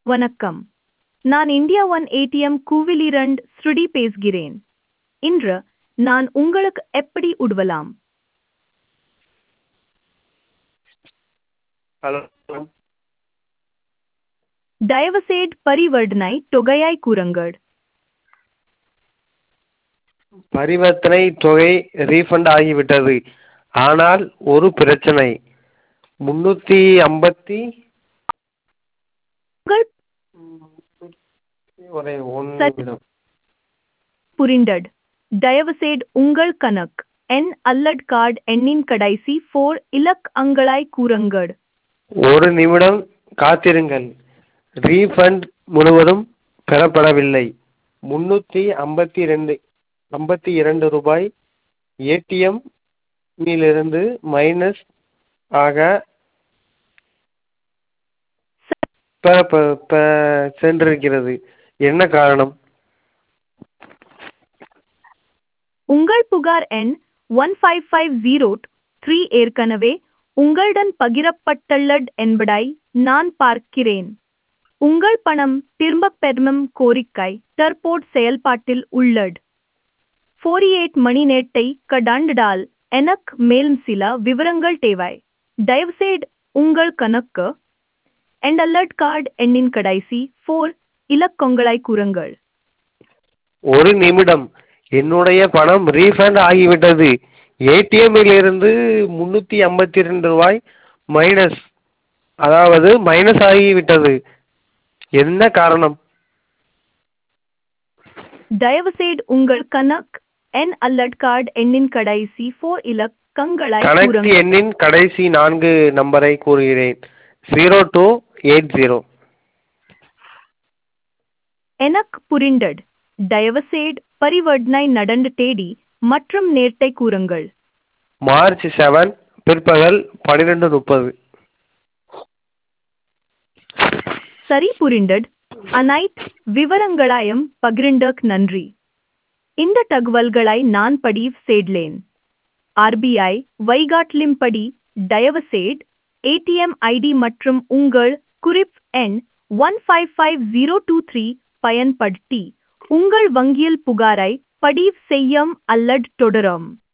வணக்கம் நான் India one ATM கூவிலிரண்ட் ஸ்ருடி பேசுகிறேன் இன்று நான் உங்களுக்கு எப்படி உதவலாம் ஹலோ தயவுசெய்து பரிவர்த்தனை தொகையாய் கூறுங்கள் பரிவர்த்தனை தொகை ரீஃபண்ட் ஆகிவிட்டது ஆனால் ஒரு பிரச்சனை முந்நூற்றி ஐம்பத்தி உங்கள் ஒரே ஒன்று சரி. நிமிடம் புரிந்தது தயவுசெய்து உங்கள் கணக்கு எண் அல்லது கார்டு எண்ணின் கடைசி ஃபோர் இலக்கங்களாய் கூறுங்கள் ஒரு நிமிடம் காத்திருங்கள் ரீஃபண்ட் முழுவதும் பெறப்படவில்லை முந்நூற்றி ஐம்பத்தி ரெண்டு ஐம்பத்தி இரண்டு ரூபாய் ஏடிஎம் இலிருந்து மைனஸ் ஆக பெற பெ- பெ- சென்றிருக்கிறது என்ன காரணம் உங்கள் புகார் எண் one five five zero three ஏற்கனவே உங்களுடன் பகிரப்பட்டுள்ளது என்பதை நான் பார்க்கிறேன் உங்கள் பணம் திரும்பப் பெறும் கோரிக்கை தற்போது செயல்பாட்டில் உள்ளது ஃபோர்டி எயிட் மணி நேரத்தை கடந்தால் எனக்கு மேலும் சில விவரங்கள் தேவை தயவுசெய்து உங்கள் கணக்கு அண்ட் அல்லட் கார்டு எண்ணின் கடைசி ஃபோர் இலக்கங்களாய் கூறுங்கள் ஒரு நிமிடம் என்னுடைய பணம் ரீஃபண்ட் ஆகிவிட்டது ஏடிஎம்மில் இருந்து முந்நூற்றி ஐம்பத்தி ரெண்டு ரூபாய் மைனஸ் அதாவது மைனஸ் ஆகிவிட்டது என்ன காரணம் தயவுசெய்து உங்கள் கணக்கு என் அல்லட் கார்டு எண்ணின் கடைசி ஃபோர் இலக்கங்களாய் கணக்கு கூறுங்கள் எண்ணின் கடைசி நான்கு நம்பரை கூறுகிறேன் ஜீரோ டூ எயிட் ஜீரோ எனக்கு புரிந்தது தயவுசெய்து பரிவர்த்தனை நடந்த தேதி மற்றும் நேரத்தை கூறுங்கள் மார்ச் செவன் பிற்பகல் பன்னிரெண்டு முப்பது சரி புரிந்தது அனைத்து விவரங்களையும் பகிர்ந்தக் நன்றி இந்த தகவல்களை நான் பதிவு செய்தேன் ஆர்பிஐ வைகாட்லிம்படி தயவுசெய்து ஏடிஎம் ஐடி மற்றும் உங்கள் குறிப் எண் one five five zero two three பயன்படுத்தி உங்கள் வங்கியில் புகாரை பதிவு செய்யும் அல்லது தொடரும்